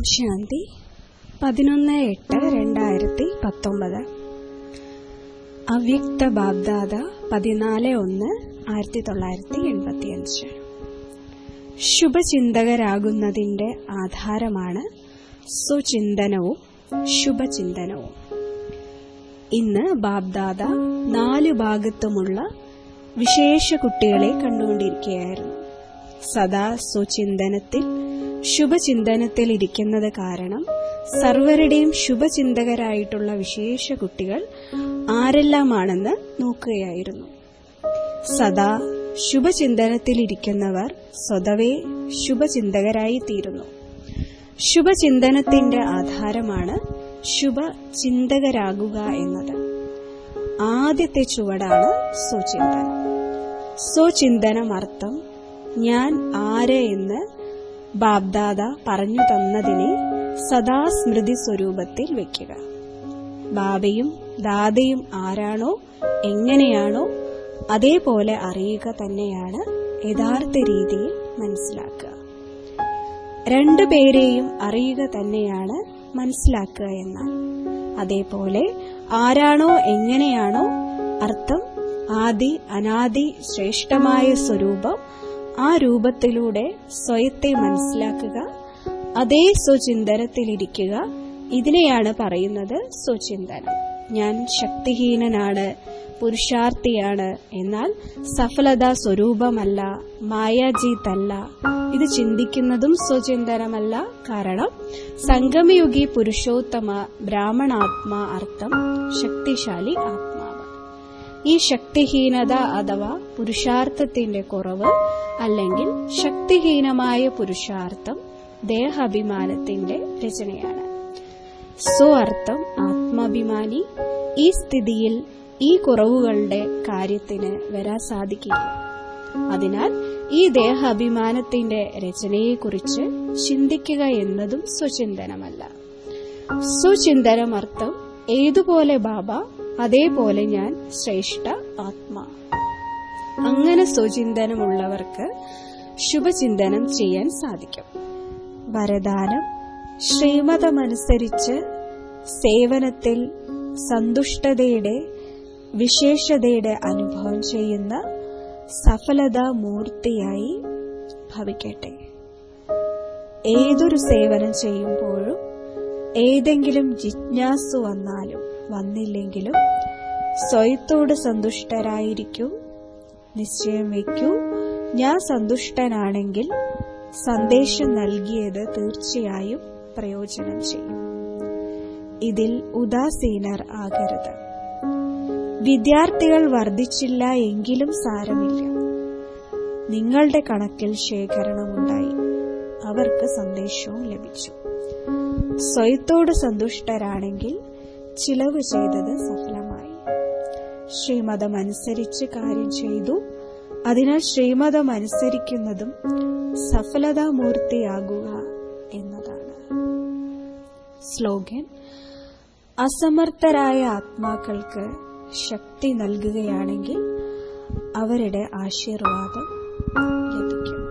ശാന്തി പതിനൊന്ന് എട്ട് രണ്ടായിരത്തി പത്തൊമ്പത് അവ്യക്ത ബാബ്ദാദ പതിനാല് ഒന്ന് ആയിരത്തി തൊള്ളായിരത്തി എൺപത്തിയഞ്ച് ശുഭചിന്തകരാകുന്നതിന്റെ ആധാരമാണ് സുചിന്തനവും ശുഭചിന്തനവും ഇന്ന് ബാബ്ദാദ നാല് ഭാഗത്തുമുള്ള വിശേഷ കുട്ടികളെ കണ്ടുകൊണ്ടിരിക്കുകയായിരുന്നു സദാ സുചിന്തനത്തിൽ ശുഭചിന്തനത്തിൽ ഇരിക്കുന്നത് കാരണം സർവരുടെയും ശുഭചിന്തകരായിട്ടുള്ള വിശേഷ കുട്ടികൾ ആരെല്ലാമാണെന്ന് നോക്കുകയായിരുന്നു സദാ ശുഭചിന്തനത്തിലിരിക്കുന്നവർ സ്വതവേ ശുഭചിന്തകരായി തീരുന്നു ശുഭചിന്തനത്തിന്റെ ആധാരമാണ് ശുഭചിന്തകരാകുക എന്നത് ആദ്യത്തെ ചുവടാണ് സ്വചിന്തനം സ്വചിന്തനം അർത്ഥം ഞാൻ ആര് എന്ന് ബാബ്ദാദ പറഞ്ഞു തന്നതിനെ സദാ സ്മൃതി സ്വരൂപത്തിൽ വെക്കുക ബാബയും ദാദയും ആരാണോ എങ്ങനെയാണോ അതേപോലെ അറിയുക തന്നെയാണ് യഥാർത്ഥ രീതിയിൽ മനസ്സിലാക്കുക രണ്ടുപേരെയും അറിയുക തന്നെയാണ് മനസ്സിലാക്കുക എന്നാൽ അതേപോലെ ആരാണോ എങ്ങനെയാണോ അർത്ഥം ആദി അനാദി ശ്രേഷ്ഠമായ സ്വരൂപം ആ രൂപത്തിലൂടെ സ്വയത്തെ മനസ്സിലാക്കുക അതേ സ്വചിന്തനത്തിലിരിക്കുക ഇതിനെയാണ് പറയുന്നത് സ്വചിന്തനം ഞാൻ ശക്തിഹീനനാണ് പുരുഷാർത്ഥിയാണ് എന്നാൽ സഫലത സ്വരൂപമല്ല മായാജീതല്ല ഇത് ചിന്തിക്കുന്നതും സ്വചിന്തനമല്ല കാരണം സംഗമയുഗി പുരുഷോത്തമ ബ്രാഹ്മണാത്മാ അർത്ഥം ശക്തിശാലി ആത്മാവ് ഈ ശക്തിഹീനത അഥവാ പുരുഷാർത്ഥത്തിന്റെ കുറവ് അല്ലെങ്കിൽ ശക്തിഹീനമായ പുരുഷാർത്ഥം ദേഹാഭിമാനത്തിന്റെ രചനയാണ് സ്വ അർത്ഥം ആത്മാഭിമാനി ഈ സ്ഥിതിയിൽ ഈ കുറവുകളുടെ കാര്യത്തിന് വരാൻ സാധിക്കില്ല അതിനാൽ ഈ ദേഹാഭിമാനത്തിന്റെ രചനയെക്കുറിച്ച് ചിന്തിക്കുക എന്നതും സ്വചിന്തനമല്ല സ്വചിന്തനം അർത്ഥം ഏതുപോലെ ബാബ അതേപോലെ ഞാൻ ശ്രേഷ്ഠ ആത്മാ അങ്ങനെ സ്വചിന്തനമുള്ളവർക്ക് ശുഭചിന്തനം ചെയ്യാൻ സാധിക്കും വരദാനം ശ്രീമതമനുസരിച്ച് സേവനത്തിൽ സന്തുഷ്ടതയുടെ വിശേഷതയുടെ അനുഭവം ചെയ്യുന്ന സഫലതാ മൂർത്തിയായി ഭവിക്കട്ടെ ഏതൊരു സേവനം ചെയ്യുമ്പോഴും ഏതെങ്കിലും ജിജ്ഞാസു വന്നാലും വന്നില്ലെങ്കിലും സ്വയത്തോട് സന്തുഷ്ടരായിരിക്കൂ നിശ്ചയം വയ്ക്കൂ ഞാൻ സന്തുഷ്ടനാണെങ്കിൽ സന്ദേശം നൽകിയത് തീർച്ചയായും പ്രയോജനം ചെയ്യും ഇതിൽ ഉദാസീനർ ആകരുത് വിദ്യാർത്ഥികൾ വർദ്ധിച്ചില്ല എങ്കിലും സാരമില്ല നിങ്ങളുടെ കണക്കിൽ ശേഖരണമുണ്ടായി അവർക്ക് സന്ദേശവും ലഭിച്ചു സ്വയത്തോട് സന്തുഷ്ടരാണെങ്കിൽ ചിലവ് ചെയ്തത് സഫലമായി ശ്രീമതം അനുസരിച്ച് കാര്യം ചെയ്തു അതിനാൽ ശ്രീമതം അനുസരിക്കുന്നതും സഫലതാമൂർത്തിയാകുക എന്നതാണ് സ്ലോഗൻ അസമർത്ഥരായ ആത്മാക്കൾക്ക് ശക്തി നൽകുകയാണെങ്കിൽ അവരുടെ ആശീർവാദം ലഭിക്കും